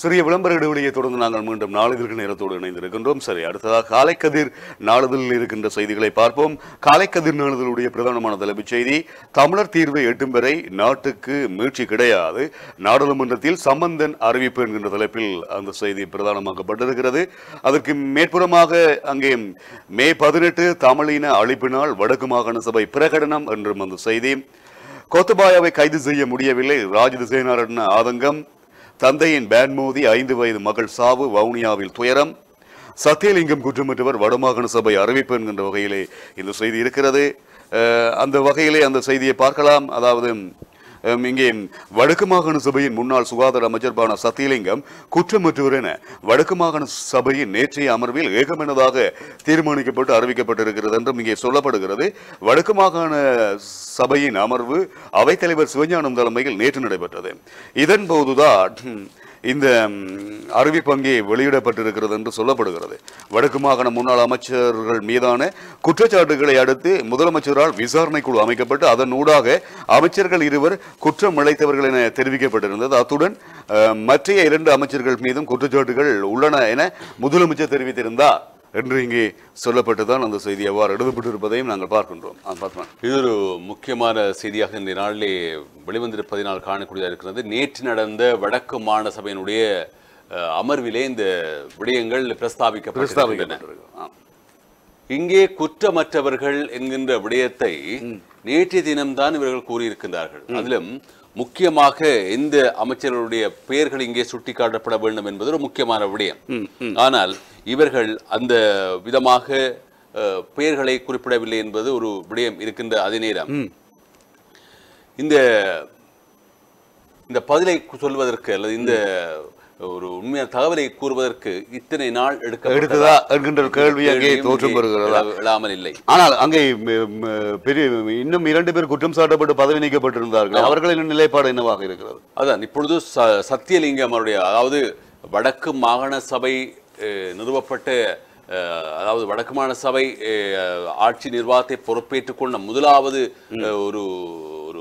சிறிய விளம்பர இடைவெளியை தொடர்ந்து நாங்கள் மீண்டும் நாளிதழ்கள் நேரத்தோடு இணைந்திருக்கின்றோம் சரி அடுத்ததாக காலைக்கதிர் நாளிதழில் இருக்கின்ற செய்திகளை பார்ப்போம் காலைக்கதிர் நாளிதழுடைய பிரதானமான தலைப்புச் செய்தி தமிழர் தீர்வை எட்டும் வரை நாட்டுக்கு மீட்சி கிடையாது நாடாளுமன்றத்தில் சம்பந்தன் அறிவிப்பு என்கின்ற தலைப்பில் அந்த செய்தி பிரதானமாக்கப்பட்டிருக்கிறது அதற்கு மேற்புறமாக அங்கே மே பதினெட்டு தமிழின அழிப்பு நாள் வடக்கு மாகாண சபை பிரகடனம் என்றும் அந்த செய்தி கோத்தபாயாவை கைது செய்ய முடியவில்லை ராஜித சேனாரட்ன ஆதங்கம் தந்தையின் பேன் மோதி ஐந்து வயது மகள் சாவு வவுனியாவில் துயரம் சத்தியலிங்கம் குற்றமற்றவர் வடமாகாண சபை அறிவிப்பு என்கின்ற வகையிலே இந்த செய்தி இருக்கிறது அஹ், அந்த வகையிலே அந்த செய்தியை பார்க்கலாம் அதாவது அம், இங்கே வடக்கு மாகாண சபையின் முன்னாள் சுகாதார அமைச்சர்பான சத்தியலிங்கம் குற்றமற்றவர் என வடக்கு மாகாண சபையின் நேற்றைய அமர்வில் ஏகமனதாக தீர்மானிக்கப்பட்டு அறிவிக்கப்பட்டிருக்கிறது என்றும் இங்கே சொல்லப்படுகிறது வடக்கு மாகாண சபையின் அமர்வு அவைத்தலைவர் சிவஞானம் தலைமையில் நேற்று நடைபெற்றது இதன் போதுதான் ம், இந்த ம், அறிவிப்பு அங்கே வெளியிடப்பட்டிருக்கிறது என்று சொல்லப்படுகிறது வடக்கு மாகாண முன்னாள் அமைச்சர்கள் மீதான குற்றச்சாட்டுகளை அடுத்து முதலமைச்சரால் விசாரணை குழு அமைக்கப்பட்டு அதன் ஊடாக அமைச்சர்கள் இருவர் குற்றம் இழைத்தவர்கள் என தெரிவிக்கப்பட்டிருந்தது அத்துடன் அஹ், மற்றைய இரண்டு அமைச்சர்கள் மீதும் குற்றச்சாட்டுகள் உள்ளன என முதலமைச்சர் தெரிவித்திருந்தார் என்று இங்கே சொல்லப்பட்டுதான் அந்த செய்தி எவ்வாறு எழுதப்பட்டிருப்பதையும் நாங்கள் பார்க்கின்றோம் ஆ, பார்க்கலாம் இது ஒரு முக்கியமான செய்தியாக இந்த நாளிலே வெளிவந்திருப்பதினால் காணக்கூடியதாக இருக்கிறது நேற்று நடந்த வடக்கு மாகாண சபையினுடைய அஹ், அமர்விலே இந்த விடயங்கள் பிரஸ்தாபிக்கப்பட்டிருக்கின்றன பிரஸ்தாபிக்கப்பட்டிருக்கு ஆம். இங்கே குற்றமற்றவர்கள் என்கின்ற விடயத்தை நேற்றைய தினம்தான் இவர்கள் கூறியிருக்கின்றார்கள் அதிலும் முக்கியமாக எந்த அமைச்சர்களுடைய பெயர்கள் இங்கே சுட்டிக்காட்டப்பட வேண்டும் என்பது ஒரு முக்கியமான விடயம் ஆனால் இவர்கள் அந்த விதமாக அஹ், பெயர்களை குறிப்பிடவில்லை என்பது ஒரு விடயம் இருக்கின்ற அதே நேரம் இந்த இந்த பதிலை சொல்வதற்கு அல்லது இந்த ஒரு உண்மையான தகவலை கூறுவதற்கு இத்தனை நாள் எடுக்க எடுத்ததா என்கின்ற ஒரு கேள்வி அங்கே தோற்றம் பெறுகிறதா இல்லாமல் இல்லை ஆனால் அங்கே ம- ம- பெரிய இன்னும் இரண்டு பேர் குற்றம் சாட்டப்பட்டு பதவி நீக்கப்பட்டிருந்தார்கள் அவர்களின் நிலைப்பாடு என்னவாக இருக்கிறது அதான் இப்பொழுது ச- சத்தியலிங்கம் அவருடைய அதாவது வடக்கு மாகாண சபை அஹ், நிறுவப்பட்ட அஹ், அதாவது வடக்கு மாகாண சபை அஹ், ஆட்சி நிர்வாகத்தை பொறுப்பேற்றுக் கொண்ட முதலாவது அஹ், ஒரு ஒரு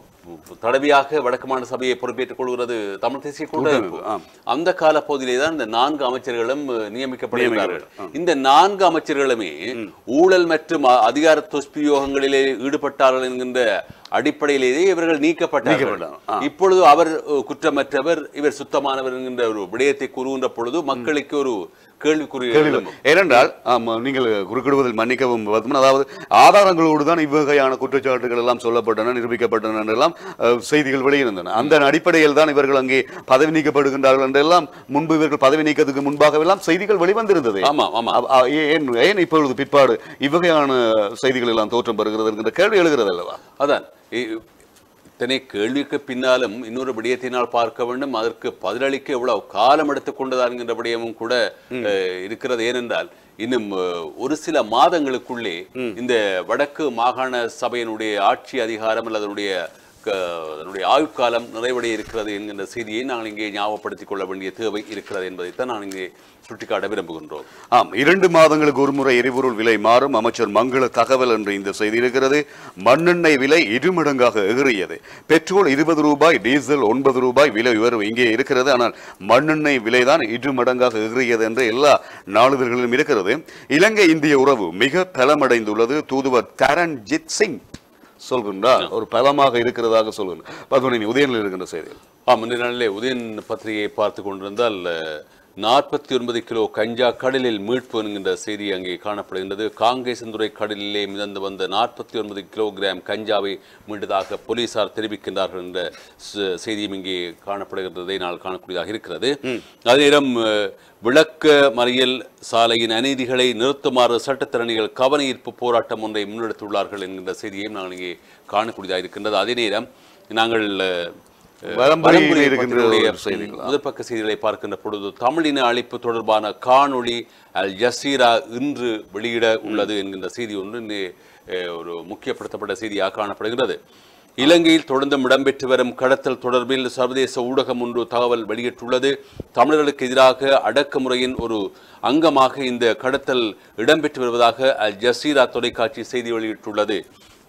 தடவையாக வடக்கு மாகாண சபையை பொறுப்பேற்றுக் கொள்கிறது தமிழ் தேசிய கூட்டமைப்பு ஆம். அந்த கால பகுதியிலே தான் இந்த நான்கு அமைச்சர்களும் அஹ், நியமிக்கப்படுகிறார்கள் இந்த நான்கு அமைச்சர்களுமே ஊழல் மற்றும் அ- அதிகார துஷ்பிரயோகங்களிலே ஈடுபட்டார்கள் என்கின்ற அடிப்படையிலேயே இவர்கள் நீக்கப்பட்டார்கள் நீக்கப்பட்டார்கள். இப்பொழுது அவர் அஹ், குற்றமற்றவர் இவர் சுத்தமானவர் என்கின்ற ஒரு விடயத்தை கூறுகின்ற பொழுது மக்களுக்கு ஒரு கேள்விக்குறி எழும்பும். ஏனென்றால் ஆமா, நீங்கள் குறுக்கிடுவதில் மன்னிக்கவும் பத்மன் அதாவது ஆதாரங்களோடு தான் இவ்வகையான குற்றச்சாட்டுகள் எல்லாம் சொல்லப்பட்டன நிரூபிக்கப்பட்டன என்றெல்லாம் அஹ், செய்திகள் வெளியிருந்தன அந்த அடிப்படையில் தான் இவர்கள் அங்கே பதவி நீக்கப்படுகின்றார்கள் என்றெல்லாம் முன்பு இவர்கள் பதவி நீக்கத்துக்கு முன்பாகவெல்லாம் செய்திகள் வெளிவந்திருந்தது ஆமா ஆமா அ- அ- ஏன் ஏன் இப்பொழுது பிற்பாடு இவ்வகையான செய்திகள் எல்லாம் தோற்றம் பெறுகிறது என்கின்ற கேள்வி எழுகிறது அல்லவா அதான் இ- இத்தனை கேள்விக்கு பின்னாலும் இன்னொரு விடயத்தினால் பார்க்க வேண்டும் அதற்கு பதிலளிக்க எவ்வளவு காலம் எடுத்துக் கொண்டதா என்கின்ற விடயமும் கூட அஹ், இருக்கிறது ஏனென்றால் இன்னும் அஹ், ஒரு சில மாதங்களுக்குள்ளே இந்த வடக்கு மாகாண சபையினுடைய ஆட்சி அதிகாரம் அல்லது அதனுடைய க- அதனுடைய ஆயுட்காலம் நிறைவடைய இருக்கிறது என்கின்ற செய்தியை நாங்கள் இங்கே ஞாபகப்படுத்திக் கொள்ள வேண்டிய தேவை இருக்கிறது என்பதைத்தான் நான் இங்கே சுட்டிக்காட்ட விரும்புகின்றோம் ஆம் இரண்டு மாதங்களுக்கு ஒருமுறை எரிபொருள் விலை மாறும் அமைச்சர் மங்கள தகவல் என்று இந்த செய்தி இருக்கிறது மண்ணெண்ணெய் விலை இருமடங்காக எகிறியது பெட்ரோல் இருபது ரூபாய் டீசல் ஒன்பது ரூபாய் விலை உயர்வு இங்கே இருக்கிறது ஆனால் மண்ணெண்ணெய் விலைதான் இரு மடங்காக எகிறியது என்று எல்லா நாளிதழ்களிலும் இருக்கிறது இலங்கை இந்திய உறவு மிக பலமடைந்துள்ளது தூதுவர் தரண்ஜித் சிங் சொல்கின்றார் ஒரு பலமாக இருக்கிறதாக சொல்கின்றார் பத்மனி உதயனில் இருக்கின்ற செய்திகள் ஆம் இந்த நாளிலே உதயன் பத்திரிகையை பார்த்து கொண்டிருந்தால் நாற்பத்தி ஒன்பது கிலோ கஞ்சா கடலில் மீட்பு என்கின்ற செய்தி அங்கே காணப்படுகின்றது காங்கேசந்துறை கடலிலே மிதந்து வந்த நாற்பத்தி ஒன்பது கிலோகிராம் கஞ்சாவை மீண்டதாக போலீசார் தெரிவிக்கின்றார்கள் என்ற ச- செய்தியும் இங்கே காணப்படுகின்றதை நான் காணக்கூடியதாக இருக்கிறது அதே நேரம் அஹ், விளக்க மறியல் சாலையின் அநீதிகளை நிறுத்துமாறு சட்டத்திறனிகள் கவன ஈர்ப்பு போராட்டம் ஒன்றை முன்னெடுத்துள்ளார்கள் என்கின்ற செய்தியையும் நாங்கள் இங்கே காணக்கூடியதாக இருக்கின்றது அதே நேரம் நாங்கள் அஹ், வலம்புரியில் வலம்புரி இருக்கின்ற பத்திரிகையுடைய ஒரு செய்திகள். முதற்பக்க செய்திகளை பார்க்கின்ற பொழுது தமிழின அழிப்பு தொடர்பான காணொளி அல் ஜசீரா இன்று வெளியிட உள்ளது என்கின்ற செய்தி ஒன்று இன்று, அஹ், ஒரு முக்கியப்படுத்தப்பட்ட செய்தியாக காணப்படுகிறது இலங்கையில் தொடர்ந்து இடம்பெற்று வரும் கடத்தல் தொடர்பில் சர்வதேச ஊடகம் ஒன்று தகவல் வெளியிட்டுள்ளது தமிழர்களுக்கு எதிராக அடக்குமுறையின் ஒரு அங்கமாக இந்த கடத்தல் இடம்பெற்று வருவதாக அல் ஜசீரா தொலைக்காட்சி செய்தி வெளியிட்டுள்ளது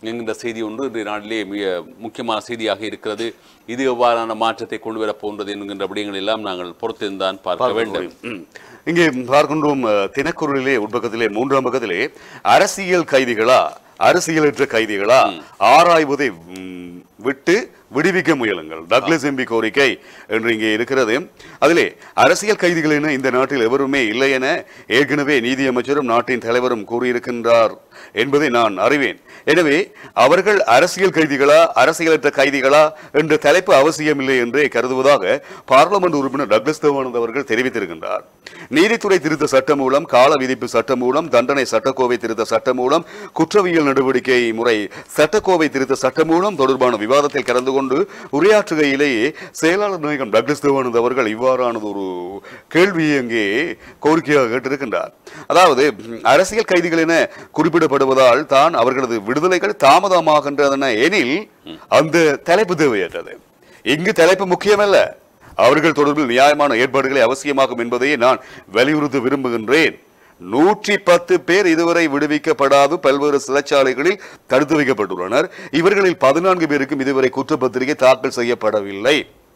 என்கின்ற செய்தி ஒன்று இன்றைய நாளிலே மிக முக்கியமான செய்தியாக இருக்கிறது இது எவ்வாறான மாற்றத்தை கொண்டு வரப் போன்றது என்கின்ற விடயங்கள் எல்லாம் நாங்கள் பொறுத்திருந்தான் பார்க்க வேண்டும் ம். இங்கே பார்க்கின்றோம் அஹ், தினக்குரலிலே உட்பக்கத்திலே மூன்றாம் பக்கத்திலே அரசியல் கைதிகளா அரசியலற்ற கைதிகளா ஆராய்வதை ம், விட்டு விடுவிக்க முயலுங்கள் டக்ளஸ் எம்பி கோரிக்கை என்று இங்கே இருக்கிறது அதிலே அரசியல் கைதிகள் என இந்த நாட்டில் எவருமே இல்லை என ஏற்கனவே நீதியமைச்சரும் நாட்டின் தலைவரும் கூறியிருக்கின்றார் என்பதை நான் அறிவேன் எனவே அவர்கள் அரசியல் கைதிகளா அரசியலற்ற கைதிகளா என்ற தலைப்பு அவசியமில்லை என்றே கருதுவதாக பார்லமெண்ட் உறுப்பினர் டக்ளஸ் தேவானந்த் அவர்கள் தெரிவித்திருக்கின்றார் நீதித்துறை திருத்த சட்டம் மூலம் கால விதிப்பு சட்டம் மூலம் தண்டனை சட்டக்கோவை திருத்த சட்டம் மூலம் குற்றவியல் நடவடிக்கை முறை சட்டக்கோவை திருத்த சட்டம் மூலம் தொடர்பான விவாதத்தில் கலந்து கொண்டு உரையாற்றுகையிலேயே செயலாளர் நாயகம் டக்ளஸ் தேவானந்த் அவர்கள் இவ்வாறானது ஒரு கேள்வியை அங்கே கோரிக்கையாக கேட்டிருக்கின்றார் அதாவது ம், அரசியல் கைதிகள் என குறிப்பிடப்படுவதால் தான் அவர்களது விடுதலைகள் தாமதமாகின்றன எனில் அந்த தலைப்பு தேவையற்றது இங்கு தலைப்பு முக்கியமல்ல அவர்கள் தொடர்பில் நியாயமான ஏற்பாடுகளை அவசியமாகும் என்பதையே நான் வலியுறுத்த விரும்புகின்றேன் நூற்றி பத்து பேர் இதுவரை விடுவிக்கப்படாது பல்வேறு சிறைச்சாலைகளில் தடுத்து வைக்கப்பட்டுள்ளனர் இவர்களில் பதினான்கு பேருக்கும் இதுவரை குற்றப்பத்திரிகை தாக்கல் செய்யப்படவில்லை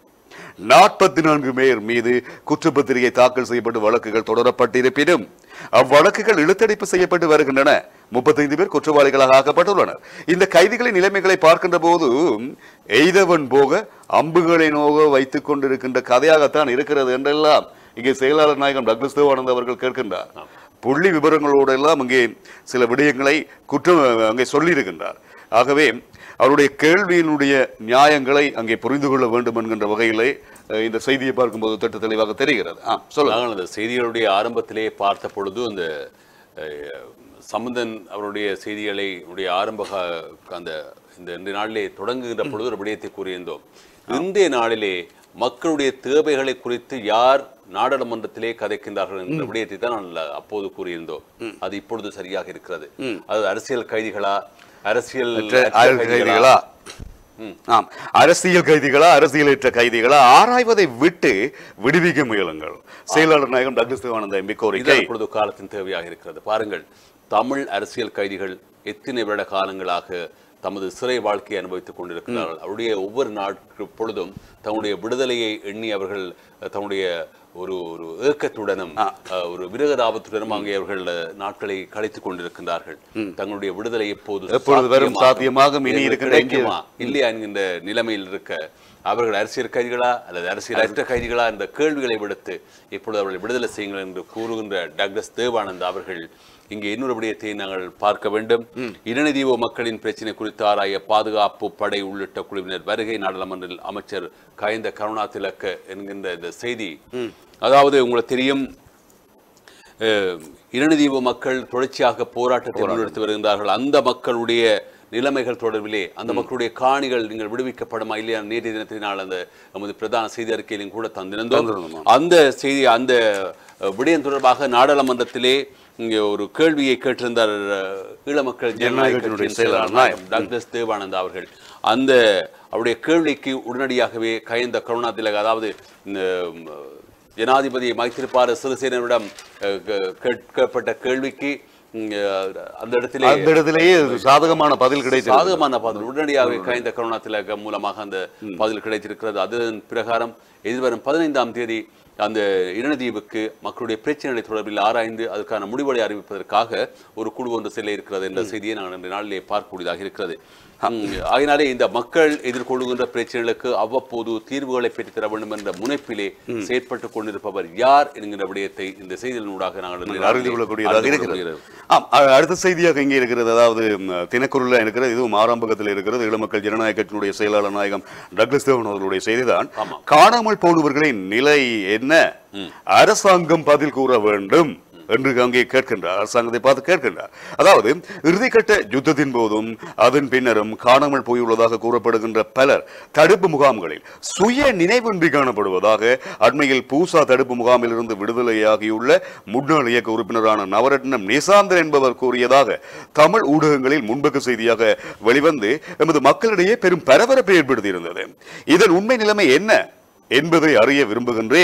நாற்பத்தி நான்கு பேர் மீது குற்றப்பத்திரிகை தாக்கல் செய்யப்பட்டு வழக்குகள் தொடரப்பட்டிருப்பினும் அவ்வழக்குகள் இழுத்தடிப்பு செய்யப்பட்டு வருகின்றன முப்பத்தைந்து பேர் குற்றவாளிகளாக ஆக்கப்பட்டுள்ளனர் இந்த கைதிகளின் நிலைமைகளை பார்க்கின்ற போது எய்தவன் போக அம்புகளை நோக வைத்துக் கொண்டிருக்கின்ற கதையாகத்தான் இருக்கிறது என்றெல்லாம் இங்கே செயலாளர் நாயகம் டக்ளஸ் தேவானந்த் அவர்கள் கேட்கின்றார் புள்ளி விவரங்களோடு எல்லாம் அங்கே சில விடயங்களை குற்றம் அங்கே சொல்லியிருக்கின்றார் ஆகவே அவருடைய கேள்வியினுடைய நியாயங்களை அங்கே புரிந்து கொள்ள வேண்டும் என்கின்ற வகையிலே அஹ், இந்த செய்தியை பார்க்கும்போது திட்ட தெளிவாக தெரிகிறது ஆ சொல்லுங்க நாங்கள் அந்த செய்திகளுடைய ஆரம்பத்திலே பார்த்த பொழுது அந்த அஹ், சம்பந்தன் அவருடைய செய்திகளை உடைய ஆரம்ப கா- அந்த இந்த இன்றைய நாளிலே தொடங்குகின்ற பொழுது ஒரு விடயத்தை கூறியிருந்தோம் இன்றைய நாளிலே மக்களுடைய தேவைகளை குறித்து யார் நாடாளுமன்றத்திலே கதைக்கின்றார்கள் என்ற விடயத்தை தான் நான் அப்போது கூறியிருந்தோம் அது இப்பொழுது சரியாக இருக்கிறது அது அரசியல் கைதிகளா அரசியல் அற்ற அரசியல் கைதிகளா ஆம் அரசியல் கைதிகளா அரசியலற்ற கைதிகளா ஆராய்வதை விட்டு விடுவிக்க முயலுங்கள் செயலாளர் நாயகம் டக்ளஸ் தேவானந்த எம்பி கோரிக்கை இதுதான் இப்பொழுது காலத்தின் தேவையாக இருக்கிறது பாருங்கள் தமிழ் அரசியல் கைதிகள் எத்தனை வருட காலங்களாக தமது சிறை வாழ்க்கையை அனுபவித்துக் கொண்டிருக்கிறார்கள் அவருடைய ஒவ்வொரு நாட்கு பொழுதும் தன்னுடைய விடுதலையை எண்ணி அவர்கள் அஹ், தன்னுடைய ஒரு ஒரு ஏக்கத்துடனும் அஹ், ஒரு விரகதாபத்துடனும் அங்கே அவர்கள் அஹ், நாட்களை கழித்துக் கொண்டிருக்கின்றார்கள் தங்களுடைய விடுதலை எப்போது எப்பொழுது வரும் சாத்தியமாகும், இனி எங்களுக்கு இருக்கின்ற கிடைக்குமா இல்லையா என்கின்ற நிலைமையில் இருக்க அவர்கள் அரசியல் கைதிகளா அல்லது அரசியலற்ற கைதிகளா என்ற கேள்விகளை விடுத்து இப்பொழுது அவர்களை விடுதலை செய்யுங்கள் என்று கூறுகின்ற டாக்டர் தேவானந்த் அவர்கள் இங்கே இன்னொரு விடயத்தை நாங்கள் பார்க்க வேண்டும் இரணதீவு மக்களின் பிரச்சினை குறித்து ஆராய பாதுகாப்பு படை உள்ளிட்ட குழுவினர் வருகை நாடாளுமன்றில் அமைச்சர் கயந்த கருணா திலக்க என்கின்ற இந்த செய்தி அதாவது உங்களுக்கு தெரியும் அஹ், இரணதீவு மக்கள் தொடர்ச்சியாக போராட்டத்தை முன்னெடுத்து வருகின்றார்கள் அந்த மக்களுடைய நிலைமைகள் தொடர்பிலே அந்த மக்களுடைய காணிகள் நீங்கள் விடுவிக்கப்படுமா இல்லையா நேற்றைய தினத்தினால் அந்த நமது பிரதான செய்தி அறிக்கையிலும் கூட தந்திருந்தோம் அந்த செய்தி அந்த அஹ், விடயம் தொடர்பாக நாடாளுமன்றத்திலே இங்கே ஒரு கேள்வியை கேட்டிருந்தார் அஹ், ஈழ மக்கள் ஜனநாயக கட்சியினுடைய கட்சியின் செயலாளர் செயலாளர் நாயகம் டாக்டர் தேவானந்த் அவர்கள் அந்த அவருடைய கேள்விக்கு உடனடியாகவே கயந்த கருணா திலக் அதாவது இந்த ம், ஜனாதிபதி மைத்திரிபால சிறிசேனரிடம் அஹ், கே- கேட்கப்பட்ட கேள்விக்கு ம், அஹ், அந்த இடத்திலே அந்த இடத்திலேயே சாதகமான பதில் கிடைத்தது சாதகமான பதில் உடனடியாக கைந்த கருணா திலகம் மூலமாக அந்த பதில் கிடைத்திருக்கிறது அதன் பிரகாரம் எதிர்வரும் பதினைந்தாம் தேதி அந்த இரணதீவுக்கு மக்களுடைய பிரச்சனைகளை தொடர்பில் ஆராய்ந்து அதுக்கான முடிவுகளை அறிவிப்பதற்காக ஒரு குழு ஒன்று செல்ல இருக்கிறது என்ற செய்தியை நாங்கள் இன்று நாளிலே பார்க்கக்கூடியதாக இருக்கிறது ம், ஆகையினாலே இந்த மக்கள் எதிர்கொள்கின்ற பிரச்சனைகளுக்கு அவ்வப்போது தீர்வுகளை பெற்றுத்தர வேண்டும் என்ற முனைப்பிலே செயற்பட்டுக் கொண்டிருப்பவர் யார் என்கின்ற விடயத்தை இந்த செய்திகளினூடாக நாங்கள் இன்று நாளிலே அறிந்து கொள்ளக்கூடியதாக அறிந்து இருக்கிறது கொள்ளக்கூடியது. ஆம் அ- அடுத்த செய்தியாக இங்கே இருக்கிறது அதாவது ம், தினக்குரல்ல இருக்கிறது இதுவும் ஆரம்பகத்தில் இருக்கிறது இளமக்கள் ஜனநாயக கட்சியினுடைய செயலாளர் நாயகம் டக்ளஸ் தேவன் அவர்களுடைய செய்திதான் காணாமல் போனவர்களின் நிலை என்ன அரசாங்கம் பதில் கூற வேண்டும் என்று அங்கே கேட்கின்றார் அரசாங்கத்தை பார்த்து கேட்கின்றார் அதாவது இறுதிக்கட்ட யுத்தத்தின் போதும் அதன் பின்னரும் காணாமல் போயுள்ளதாக கூறப்படுகின்ற பலர் தடுப்பு முகாம்களில் சுய நினைவின்றி காணப்படுவதாக அண்மையில் பூசா தடுப்பு முகாமில் இருந்து விடுதலையாகியுள்ள முன்னாள் இயக்க உறுப்பினரான நவரத்னம் நிசாந்தன் என்பவர் கூறியதாக தமிழ் ஊடகங்களில் முன்பக்க செய்தியாக வெளிவந்து எமது மக்களிடையே பெரும் பரபரப்பை ஏற்படுத்தியிருந்தது இதன் உண்மை நிலைமை என்ன என்பதை அறிய விரும்புகின்றேன்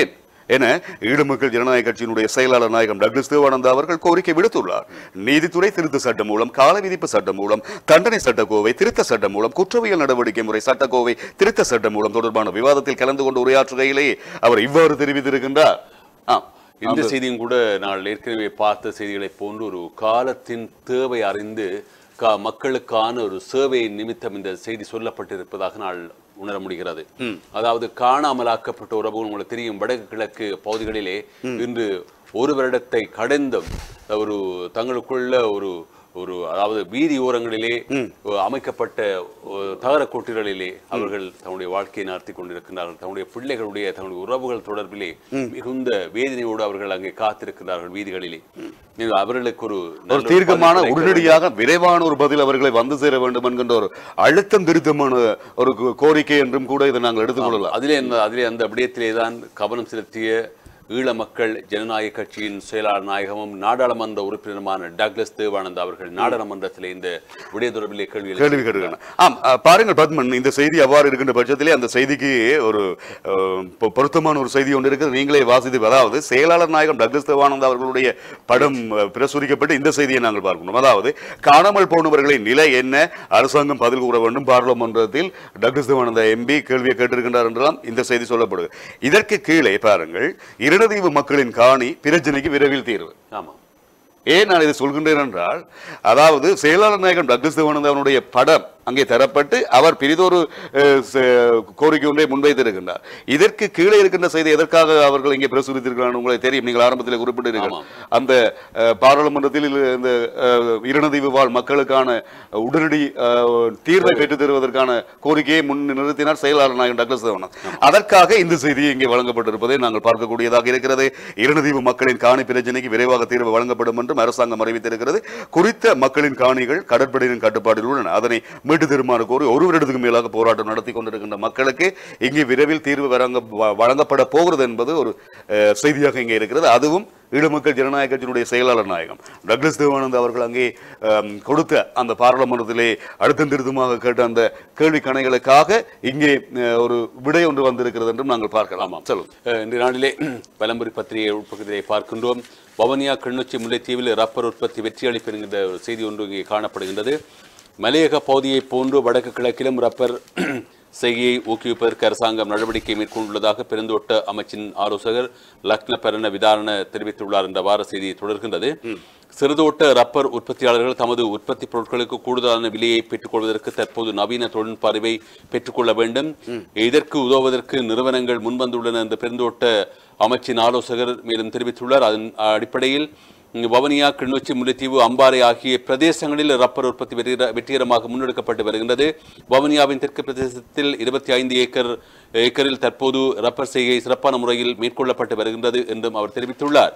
என ஈழ மக்கள் ஜனநாயக கட்சியினுடைய செயலாளர் நாயகம் டக்ளஸ் தேவானந்தா அவர்கள் கோரிக்கை விடுத்துள்ளார் நீதித்துறை திருத்த சட்டம் மூலம் கால விதிப்பு சட்டம் மூலம் தண்டனை சட்டக்கோவை திருத்த சட்டம் மூலம் குற்றவியல் நடவடிக்கை முறை சட்டக்கோவை திருத்த சட்டம் மூலம் தொடர்பான விவாதத்தில் கலந்து கொண்டு உரையாற்றுகையிலே அவர் இவ்வாறு தெரிவித்திருக்கின்றார் ஆம் இந்த செய்தியும் கூட நான் ஏற்கனவே பார்த்த செய்திகளைப் போன்று ஒரு காலத்தின் தேவை அறிந்து கா- மக்களுக்கான ஒரு சேவை நிமித்தம் இந்த செய்தி சொல்லப்பட்டிருப்பதாக நான் உணர முடிகிறது அதாவது காணாமலாக்கப்பட்ட உறவு உங்களுக்கு தெரியும் வடக்கு கிழக்கு பகுதிகளிலே இன்று ஒரு வருடத்தை கடந்தும் ஒரு தங்களுக்குள்ள ஒரு ஒரு அதாவது வீதி ஓரங்களிலே அமைக்கப்பட்ட ஒரு தகர கொட்டிகளிலே அவர்கள் தன்னுடைய வாழ்க்கையை நடத்தி கொண்டிருக்கிறார்கள் தன்னுடைய பிள்ளைகளுடைய தன்னுடைய உறவுகள் தொடர்பிலே மிகுந்த வேதனையோடு அவர்கள் அங்கே காத்திருக்கிறார்கள் வீதிகளிலே இது அவர்களுக்கு ஒரு ஒரு நல்ல தீர்க்கமான பதில் கிடைக்க உடனடியாக விரைவான ஒரு பதில் அவர்களை வந்து சேர வேண்டும் என்கின்ற ஒரு அழுத்தம் திருத்தமான ஒரு கோ- கோரிக்கை என்றும் கூட இதை நாங்கள் எடுத்துக்கொள்ளலாம் அதிலே அந்த அதிலே அந்த விடயத்திலே தான் கவனம் செலுத்திய ஈழ மக்கள் ஜனநாயக கட்சியின் செயலாளர் நாயகமும் நாடாளுமன்ற உறுப்பினருமான டக்ளஸ் தேவானந்த் அவர்கள் நாடாளுமன்றத்திலே இந்த விடய தொடர்பிலே கேள்வி எழுப்பி- கேள்வி கேட்டுக்கிறேன் ஆம் அஹ், பாருங்கள் பத்மன் இந்த செய்தி அவ்வாறு இருக்கின்ற பட்சத்திலே அந்த செய்திக்கு ஒரு அஹ், பொ- பொருத்தமான ஒரு செய்தி ஒன்று இருக்குது நீங்களே வாசித்து அதாவது செயலாளர் நாயகம் டக்ளஸ் தேவானந்த் அவர்களுடைய படம் அஹ், பிரசுரிக்கப்பட்டு இந்த செய்தியை நாங்கள் பார்க்கணும் அதாவது காணாமல் போனவர்களின் நிலை என்ன அரசாங்கம் பதில் கூற வேண்டும் பாராளுமன்றத்தில் டக்ளஸ் தேவானந்த எம்பி கேள்வியை கேட்டிருக்கின்றார் என்றெல்லாம் இந்த செய்தி சொல்லப்படுது இதற்கு கீழே பாருங்கள் இரநதீவு மக்களின் காணி பிரச்சனைக்கு விரைவில் தீர்வு ஆமா ஏன் நான் இதை சொல்கின்றேன் என்றால் அதாவது செயலாளர் நாயகன் டக்ளஸ் தேவானந்த் அவனுடைய படம் அங்கே தரப்பட்டு அவர் பிரிதொரு அஹ், ச- கோரிக்கை ஒன்றை முன்வைத்திருக்கின்றார் இதற்கு கீழே இருக்கின்ற செய்தி எதற்காக அவர்கள் இங்கே பிரசுரித்திருக்கிறார்கள் உங்களுக்கு தெரியும் நீங்கள் ஆரம்பத்தில் குறிப்பிட்டிருக்கிறீர்கள் ஆமாம். அந்த அஹ், பாராளுமன்றத்தில் இந்த அஹ், இருநதீவு வாழ் மக்களுக்கான உடனடி அஹ், தீர்வை பெற்றுத் தருவதற்கான கோரிக்கையை முன் நிறுத்தினார் செயலாளர் நாயகன் டக்ளஸ் தேவானந்த் அதற்காக இந்த செய்தி இங்கே வழங்கப்பட்டிருப்பதை நாங்கள் பார்க்கக்கூடியதாக இருக்கிறது இருநதீவு மக்களின் காணி பிரச்சனைக்கு விரைவாக தீர்வு வழங்கப்படும் என்றும் அரசாங்கம் அறிவித்திருக்கிறது குறித்த மக்களின் காணிகள் கடற்படையின் கட்டுப்பாட்டில் உள்ளன அதனை மீட்டு தருமாறு கோரி ஒரு வருடத்துக்கு மேலாக போராட்டம் நடத்தி கொண்டிருக்கின்ற மக்களுக்கு இங்கே விரைவில் தீர்வு வழங்க வ- வழங்கப்பட போகிறது என்பது ஒரு அஹ், செய்தியாக இங்கே இருக்கிறது அதுவும் ஈழமக்கள் ஜனநாயக கட்சியினுடைய செயலாளர் நாயகம் டக்ளஸ் தேவானந்த் அவர்கள் அங்கே அம், கொடுத்த அந்த பாராளுமன்றத்திலே அழுத்தம் திருத்தமாக கேட்ட அந்த கேள்வி கணைகளுக்காக இங்கே அஹ், ஒரு விடை ஒன்று வந்திருக்கிறது என்றும் நாங்கள் பார்க்கலாம் சொல்லுங்க அஹ், இன்றைய நாளிலே பலம்புரி பத்திரிகை உட்பகுதியை பார்க்கின்றோம் வவனியா கிளிநொச்சி முல்லைத்தீவில் ரப்பர் உற்பத்தி வெற்றி அளிப்பு என்கின்ற ஒரு செய்தி ஒன்று இங்கே காணப்படுகின்றது மலையக பகுதியைப் போன்று வடக்கு கிழக்கிலும் ரப்பர் செய்கையை ஊக்குவிப்பதற்கு அரசாங்கம் நடவடிக்கை மேற்கொண்டுள்ளதாக பெருந்தோட்ட அமைச்சின் ஆலோசகர் லக்ன பரண விதாரண தெரிவித்துள்ளார் என்ற வார செய்தி தொடர்கின்றது சிறுதோட்ட ரப்பர் உற்பத்தியாளர்கள் தமது உற்பத்தி பொருட்களுக்கு கூடுதலான விலையை பெற்றுக்கொள்வதற்கு தற்போது நவீன தொழில்நுட்ப அறிவை பெற்றுக்கொள்ள வேண்டும் இதற்கு உதவுவதற்கு நிறுவனங்கள் முன்வந்துள்ளன என்ற பெருந்தோட்ட அமைச்சின் ஆலோசகர் மேலும் தெரிவித்துள்ளார் அதன் அடிப்படையில் இங்கு வவனியா கிளிநொச்சி முல்லைத்தீவு அம்பாறை ஆகிய பிரதேசங்களில் ரப்பர் உற்பத்தி வெற்றிகர- வெற்றிகரமாக முன்னெடுக்கப்பட்டு வருகின்றது வவனியாவின் தெற்கு பிரதேசத்தில் இருபத்தி ஐந்து ஏக்கர் ஏக்கரில் தற்போது ரப்பர் செய்கை சிறப்பான முறையில் மேற்கொள்ளப்பட்டு வருகின்றது என்றும் அவர் தெரிவித்துள்ளார்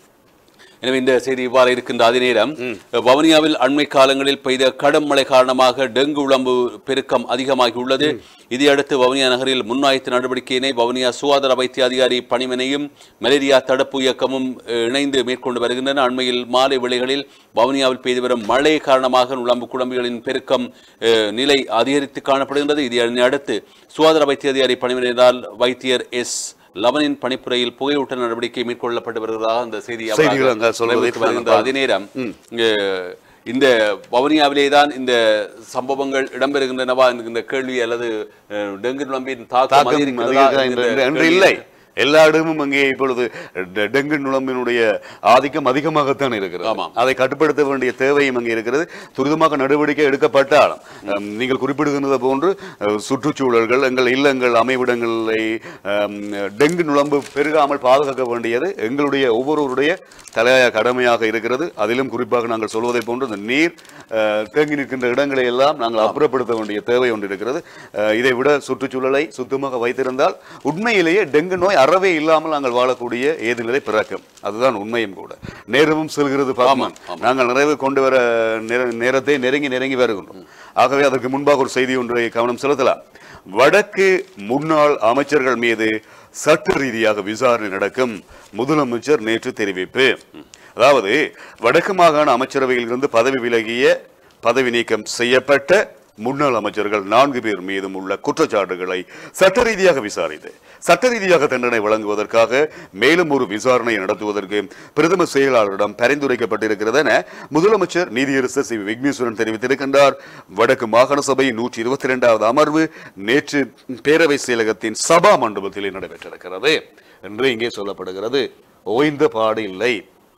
எனவே இந்த செய்தி இவ்வாறு இருக்கின்ற அதே நேரம் வவுனியாவில் அண்மை காலங்களில் பெய்த கடும் மழை காரணமாக டெங்கு உளம்பு பெருக்கம் அதிகமாகி உள்ளது இதையடுத்து வவுனியா நகரில் முன்னாயத்து நடவடிக்கையினை வவுனியா சுகாதார வைத்திய அதிகாரி பணிமனையும் மலேரியா தடுப்பு இயக்கமும் அஹ், இணைந்து மேற்கொண்டு வருகின்றன அண்மையில் மாலை வேளைகளில் வவுனியாவில் பெய்து வரும் மழை காரணமாக உளம்பு குழம்புகளின் பெருக்கம் அஹ், நிலை அதிகரித்து காணப்படுகின்றது இதனை அடுத்து சுகாதார வைத்திய அதிகாரி பணிமனையினால் வைத்தியர் எஸ் லவனின் பணிப்புரையில் புகையூட்ட நடவடிக்கை மேற்கொள்ளப்பட்டு வருவதாக அந்த செய்தி அவராக செய்திகள் அங்க சொல்வதை தெரிவித்து வருகின்ற அதே நேரம் இங்கு இந்த வவுனியாவிலே தான் இந்த சம்பவங்கள் இடம்பெறுகின்றனவா என்கின்ற கேள்வி அல்லது அஹ், டெங்கு நம்பின் தாக்கம் தாக்கம் அதிகரிக்கிறதா அதிகரிக்கிறதா என்று- என்கின்ற என்று கேள்வி இல்லை எல்லா இடமும் அங்கே இப்பொழுது டெ- டெங்கு நுழம்பினுடைய ஆதிக்கம் அதிகமாகத்தான் இருக்கிறது ஆமாம். அதை கட்டுப்படுத்த வேண்டிய தேவையும் அங்கே இருக்கிறது துரிதமாக நடவடிக்கை எடுக்கப்பட்டாலும் அம், நீங்கள் குறிப்பிடுகின்றது போன்று அஹ், சுற்றுச்சூழல்கள் எங்கள் இல்லங்கள் அமைவிடங்களை அம், டெங்கு நுழம்பு பெருகாமல் பாதுகாக்க வேண்டியது எங்களுடைய ஒவ்வொருவருடைய தலையாய கடமையாக இருக்கிறது அதிலும் குறிப்பாக நாங்கள் சொல்வதை போன்று இந்த நீர் அஹ், தேங்கி நிற்கின்ற இடங்களை எல்லாம் நாங்கள் அப்புறப்படுத்த வேண்டிய தேவை ஒன்று இருக்கிறது அஹ், இதை விட சுற்றுச்சூழலை சுத்தமாக வைத்திருந்தால் உண்மையிலேயே டெங்கு நோய் அறவே இல்லாமல் நாங்கள் வாழக்கூடிய ஏது நிலை பிறக்கும் அதுதான் உண்மையும் கூட நேரமும் செல்கிறது பாமான் நாங்கள் நிறைவு கொண்டு வர நேர- நேரத்தை நெருங்கி நெருங்கி வருகின்றோம் ஆகவே அதற்கு முன்பாக ஒரு செய்தி ஒன்றை கவனம் செலுத்தலாம் வடக்கு முன்னாள் அமைச்சர்கள் மீது சட்ட ரீதியாக விசாரணை நடக்கும் முதலமைச்சர் நேற்று தெரிவிப்பு அதாவது வடக்கு மாகாண அமைச்சரவையில் இருந்து பதவி விலகிய பதவி நீக்கம் செய்யப்பட்ட முன்னாள் அமைச்சர்கள் நான்கு பேர் மீதும் உள்ள குற்றச்சாட்டுகளை சட்ட ரீதியாக விசாரித்து சட்ட ரீதியாக தண்டனை வழங்குவதற்காக மேலும் ஒரு விசாரணை நடத்துவதற்கு பிரதம செயலாளரிடம் பரிந்துரைக்கப்பட்டிருக்கிறது என முதலமைச்சர் நீதியரசர் சி விக்னேஸ்வரன் தெரிவித்திருக்கின்றார் வடக்கு மாகாண சபை நூற்றி இருபத்தி இரண்டாவது அமர்வு நேற்று பேரவை செயலகத்தின் சபா மண்டபத்திலே நடைபெற்றிருக்கிறது என்று இங்கே சொல்லப்படுகிறது ஓய்ந்த பாடு இல்லை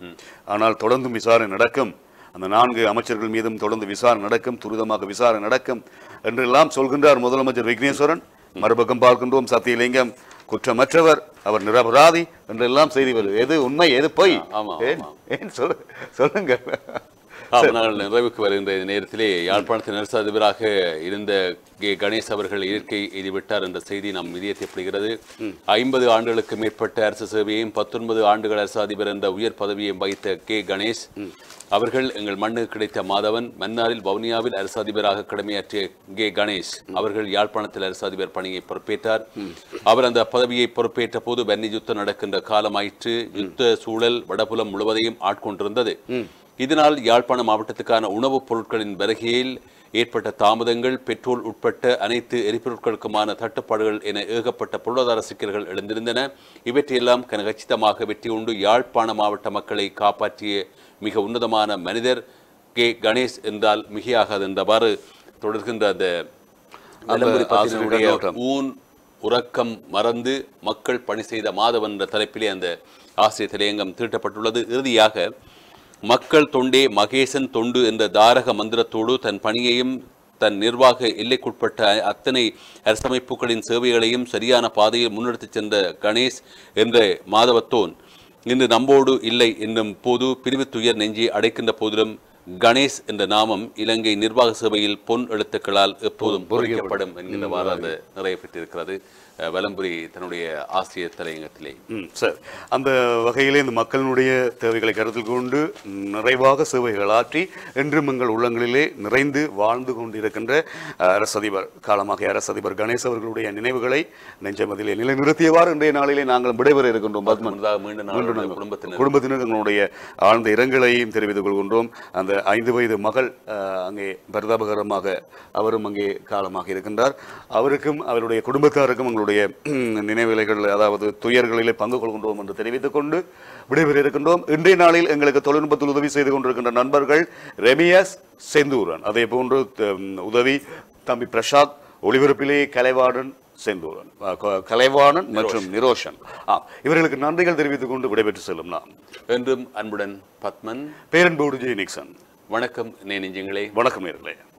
ஆனால் தொடர்ந்தும் விசாரணை நடக்கும் அந்த நான்கு அமைச்சர்கள் மீதும் தொடர்ந்து விசாரணை நடக்கும் துரிதமாக விசாரணை நடக்கும் என்றெல்லாம் சொல்கின்றார் முதலமைச்சர் விக்னேஸ்வரன் மறுபக்கம் பார்க்கின்றோம் சத்தியலிங்கம் குற்றமற்றவர் அவர் நிரபராதி என்றெல்லாம் செய்தி வருது எது உண்மை எது பொய் ஆமா, ஏன் ஏன் சொல்லு சொல்லுங்க ஆம், நாங்கள் நிறைவுக்கு வருகின்ற இந்த நேரத்திலே யாழ்ப்பாணத்தின் அரசு அதிபராக இருந்த கே கணேஷ் அவர்கள் இயற்கை எய்துவிட்டார் என்ற செய்தி நம் இதயத்தைப்படுகிறது ஐம்பது ஆண்டுகளுக்கு மேற்பட்ட அரசு சேவையையும் பத்தொன்பது ஆண்டுகள் அரசு அதிபர் என்ற உயர் பதவியையும் வகித்த கே கணேஷ் அவர்கள் எங்கள் மண்ணுக்கு கிடைத்த மாதவன் மன்னாரில் வவுனியாவில் அரசு அதிபராக கடமையாற்றிய கே கணேஷ் அவர்கள் யாழ்ப்பாணத்தில் அரசு அதிபர் பணியை பொறுப்பேற்றார் அவர் அந்த பதவியை பொறுப்பேற்ற போது வன்னி யுத்தம் நடக்கின்ற காலமாயிற்று யுத்த சூழல் வடபுலம் முழுவதையும் ஆட்கொண்டிருந்தது இதனால் யாழ்ப்பாண மாவட்டத்துக்கான உணவுப் பொருட்களின் வருகையில் ஏற்பட்ட தாமதங்கள் பெட்ரோல் உட்பட்ட அனைத்து எரிபொருட்களுக்குமான தட்டுப்பாடுகள் என ஏகப்பட்ட பொருளாதார சிக்கல்கள் எழுந்திருந்தன இவற்றையெல்லாம் கனகச்சிதமாக வெற்றி கொண்டு யாழ்ப்பாண மாவட்ட மக்களை காப்பாற்றிய மிக உன்னதமான மனிதர் கே கணேஷ் என்றால் மிகையாகாது என்றவாறு தொடர்கின்ற அந்த வலம்புரி பத்திரிகையுடைய கண்ணோட்டம். ஊன் உறக்கம் மறந்து மக்கள் பணி செய்த மாதவன் என்ற தலைப்பிலே அந்த ஆசிரியர் தலையங்கம் தீட்டப்பட்டுள்ளது இறுதியாக மக்கள் தொண்டே மகேசன் தொண்டு என்ற தாரக மந்திரத்தோடு தன் பணியையும் தன் நிர்வாக எல்லைக்குட்பட்ட அத்தனை அரசமைப்புகளின் சேவைகளையும் சரியான பாதையில் முன்னெடுத்துச் சென்ற கணேஷ் என்ற மாதவத்தோன் இன்று நம்போடு இல்லை என்னும் போது பிரிவு துயர் நெஞ்சி அடைக்கின்ற போதிலும் கணேஷ் என்ற நாமம் இலங்கை நிர்வாக சபையில் பொன் எழுத்துக்களால் எப்போதும் பொறிக்கப்படும் என்கின்றவாறு அந்த நிறைய பெற்றிருக்கிறது அஹ், வலம்புரி தன்னுடைய ஆசிரியர் தலையங்கத்திலே ம், சரி அந்த வகையிலே இந்த மக்களினுடைய தேவைகளை கருத்தில் கொண்டு நிறைவாக சேவைகள் ஆற்றி என்றும் எங்கள் உள்ளங்களிலே நிறைந்து வாழ்ந்து கொண்டிருக்கின்ற அஹ், அரசதிபர் காலமாக அரசதிபர் கணேஷ் அவர்களுடைய நினைவுகளை நெஞ்சமதிலே நிலைநிறுத்தியவாறு இன்றைய நாளிலே நாங்கள் விடைபெற இருக்கின்றோம் பத்மன் முன்னதாக மீண்டும் நாங்கள் குடும்பத்தினர் குடும்பத்தினர் எங்களுடைய ஆழ்ந்த இரங்கலையும் தெரிவித்துக் கொள்கின்றோம் அந்த ஐந்து வயது மகள் அஹ், அங்கே பரிதாபகரமாக அவரும் அங்கே காலமாக இருக்கின்றார் அவருக்கும் அவருடைய குடும்பத்தாருக்கும் எங்களுடைய உம், நினைவிலைகள் அதாவது துயர்களிலே பங்கு கொள்கின்றோம் என்று தெரிவித்துக் கொண்டு விடைபெற இருக்கின்றோம் இன்றைய நாளில் எங்களுக்கு தொழில்நுட்பத்தில் உதவி செய்து கொண்டிருக்கின்ற நண்பர்கள் ரெமியஸ் செந்தூரன் அதே போன்று உம், உதவி தம்பி பிரசாத் ஒளிபரப்பிலே கலைவாணன் செந்தூரன் அஹ், க- கலைவாணன் மற்றும் நிரோஷன் ஆ இவர்களுக்கு நன்றிகள் தெரிவித்துக் கொண்டு விடைபெற்று செல்லும் நாம் என்றும் அன்புடன் பத்மன் பேரன்போடு ஜெய் நிக்சன் வணக்கம் நே நெஞ்சங்களே வணக்கம் நேர்களே